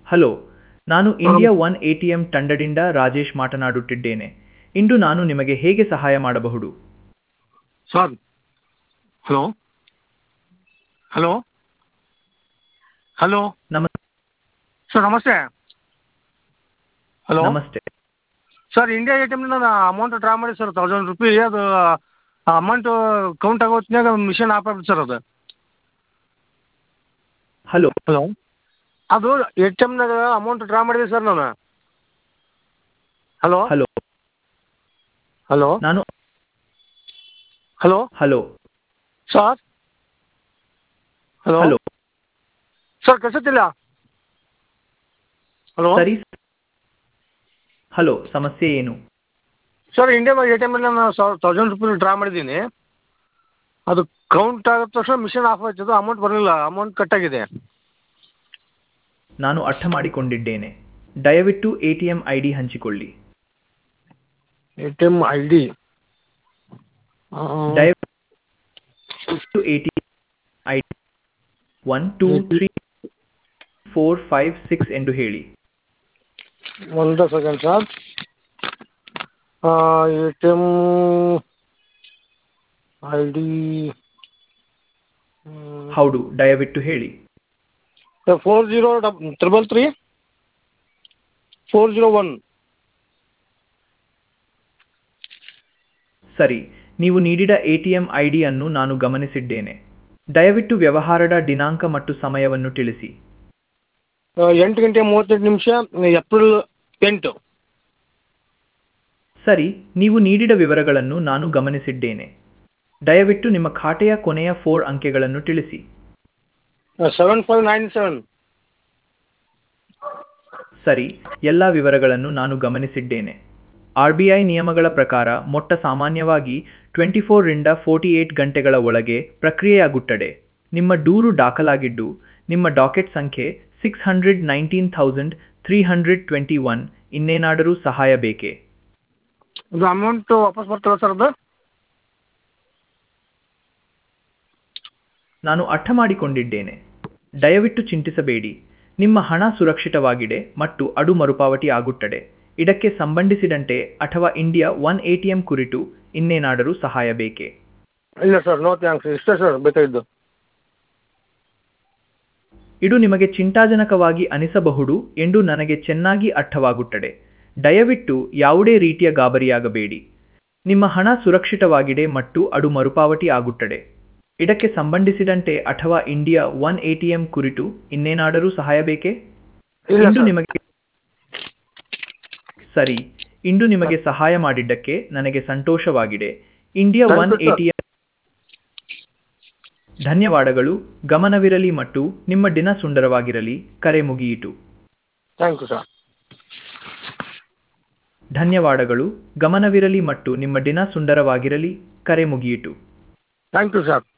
Hello ನಾನು India one A T M ತಂಡದಿಂದ ರಾಜೇಶ್ ಮಾತನಾಡುತ್ತಿದ್ದೇನೆ ಇಂದು ನಾನು ನಿಮಗೆ ಹೇಗೆ ಸಹಾಯ ಮಾಡಬಹುದು ಸರ್ ಹಲೋ ಹಲೋ ಹಲೋ ನಮ sir namaste hello namaste sir India A T ಎಮ್ನಿಂದ ನಾನು ಅಮೌಂಟ್ ಡ್ರಾ ಮಾಡಿ ಸರ್ ತೌಸಂಡ್ ರುಪಿ ಅದು ಅಮೌಂಟು ಕೌಂಟ್ ಆಗೋ ಹೊತ್ನ್ಯಾಗ ಮಿಷನ್ ಆಫ್ ಆಗ್ಬಿಡ್ತು ಸರ್ ಅದು ಹಲೋ ಹಲೋ ಅದು ಎ ಟಿ ಎಮ್ನಾಗ ಅಮೌಂಟ್ ಡ್ರಾ ಮಾಡಿದೆ ಸರ್ ನಾನು ಹಲೋ ಹಲೋ ಹಲೋ ನಾನು hello hello sir hello hello sir ಕಳ್ಸುತ್ತಿಲ್ಲ ಹಲೋ ಸರಿ ಹಲೋ ಸಮಸ್ಯೆ ಏನು ಸರ್ ಇಂಡಿಯಾ ಎ ಟಿ ಎಮಲ್ಲಿ ನಾನು ತೌಸಂಡ್ ರುಪೀಸ್ ಡ್ರಾ ಮಾಡಿದ್ದೀನಿ ಅದು ಕೌಂಟ್ ಆಗಿದ ತಕ್ಷಣ ಮಿಷನ್ ಆಫ್ ಆಯ್ತು ಅದು ಅಮೌಂಟ್ ಬರಲಿಲ್ಲ ಅಮೌಂಟ್ ಕಟ್ಟಾಗಿದೆ ನಾನು ಅರ್ಥ ಮಾಡಿಕೊಂಡಿದ್ದೇನೆ ದಯವಿಟ್ಟು A T M I D ಹಂಚಿಕೊಳ್ಳಿ A T M I D ದಯವಿಟ್ಟು A T I D one two three four five six ಎಂದು ಹೇಳಿ ಒಂದು second sir A T M I D ಹೌದು ದಯವಿಟ್ಟು ಹೇಳಿ four zero double triple three four zero one ಸರಿ ನೀವು ನೀಡಿದ ಎ ಟಿ ಎಂ ಐ ಡಿಯನ್ನು ನಾನು ಗಮನಿಸಿದ್ದೇನೆ ದಯವಿಟ್ಟು ವ್ಯವಹಾರದ ದಿನಾಂಕ ಮತ್ತು ಸಮಯವನ್ನು ತಿಳಿಸಿ ಎಂಟು ಗಂಟೆ ಮೂವತ್ತೆಂಟು ನಿಮಿಷ ಏಪ್ರಿಲ್ ಎಂಟು ಸರಿ ನೀವು ನೀಡಿದ ವಿವರಗಳನ್ನು ನಾನು ಗಮನಿಸಿದ್ದೇನೆ ದಯವಿಟ್ಟು ನಿಮ್ಮ ಖಾತೆಯ ಕೊನೆಯ ಫೋರ್ ಅಂಕೆಗಳನ್ನು ತಿಳಿಸಿ ಸೆವೆನ್ ಫೈವ್ ನೈನ್ ಸೆವೆನ್ ಸರಿ ಎಲ್ಲ ವಿವರಗಳನ್ನು ನಾನು ಗಮನಿಸಿದ್ದೇನೆ ಆರ್ ಬಿ ಐ ನಿಯಮಗಳ ಪ್ರಕಾರ ಮೊಟ್ಟ ಸಾಮಾನ್ಯವಾಗಿ ಟ್ವೆಂಟಿ ಫೋರ್ರಿಂದ ಫೋರ್ಟಿ ಏಟ್ ಗಂಟೆಗಳ ಒಳಗೆ ಪ್ರಕ್ರಿಯೆಯಾಗುತ್ತದೆ ನಿಮ್ಮ ದೂರು ದಾಖಲಾಗಿದ್ದು ನಿಮ್ಮ ಡಾಕೆಟ್ ಸಂಖ್ಯೆ six hundred nineteen thousand three hundred twenty one ಇನ್ನೇನಾದರೂ ಸಹಾಯ ಬೇಕೇ ಇದು ಅಮೌಂಟ್ ವಾಪಸ್ ಬರ್ತದೆ ಸರ್ ಅದು ನಾನು ಅರ್ಥ ಮಾಡಿಕೊಂಡಿದ್ದೇನೆ ದಯವಿಟ್ಟು ಚಿಂತಿಸಬೇಡಿ ನಿಮ್ಮ ಹಣ ಸುರಕ್ಷಿತವಾಗಿದೆ ಮತ್ತು ಅದು ಮರುಪಾವತಿ ಆಗುತ್ತದೆ ಇದಕ್ಕೆ ಸಂಬಂಧಿಸಿದಂತೆ ಅಥವಾ India one A T M ಕುರಿತು ಇನ್ನೇನಾದರೂ ಸಹಾಯ ಬೇಕೇ ಇಲ್ಲ ಸರ್ ನೋ ಥ್ಯಾಂಕ್ಸ್ ಇಷ್ಟೇ ಸರ್ ಬೇಕಾಗಿದ್ದು ಇದು ನಿಮಗೆ ಚಿಂತಾಜನಕವಾಗಿ ಅನಿಸಬಹುದು ಎಂದು ನನಗೆ ಚೆನ್ನಾಗಿ ಅರ್ಥವಾಗುತ್ತದೆ ದಯವಿಟ್ಟು ಯಾವುದೇ ರೀತಿಯ ಗಾಬರಿಯಾಗಬೇಡಿ ನಿಮ್ಮ ಹಣ ಸುರಕ್ಷಿತವಾಗಿದೆ ಮತ್ತು ಅದು ಮರುಪಾವತಿ ಆಗುತ್ತದೆ ಇದಕ್ಕೆ ಸಂಬಂಧಿಸಿದಂತೆ ಅಥವಾ India one A T M ಕುರಿತು ಇನ್ನೇನಾದರೂ ಸಹಾಯ ಬೇಕೇ ಇಲ್ಲ ಇಂದು ಸರ್ ನಿಮಗೆ ಸರಿ ಇಂದು ನಿಮಗೆ ಸಹಾಯ ಮಾಡಿದ್ದಕ್ಕೆ ನನಗೆ ಸಂತೋಷವಾಗಿದೆ India Thank one you, sir. ATM ಧನ್ಯವಾದಗಳು ಗಮನವಿರಲಿ ಮತ್ತು ನಿಮ್ಮ ದಿನ ಸುಂದರವಾಗಿರಲಿ ಕರೆ ಮುಗಿಯಿತು ಥ್ಯಾಂಕ್ ಯು ಸರ್ ಧನ್ಯವಾದಗಳು ಗಮನವಿರಲಿ ಮತ್ತು ನಿಮ್ಮ ದಿನ ಸುಂದರವಾಗಿರಲಿ ಕರೆ ಮುಗಿಯಿತು ಥ್ಯಾಂಕ್ ಯು ಸರ್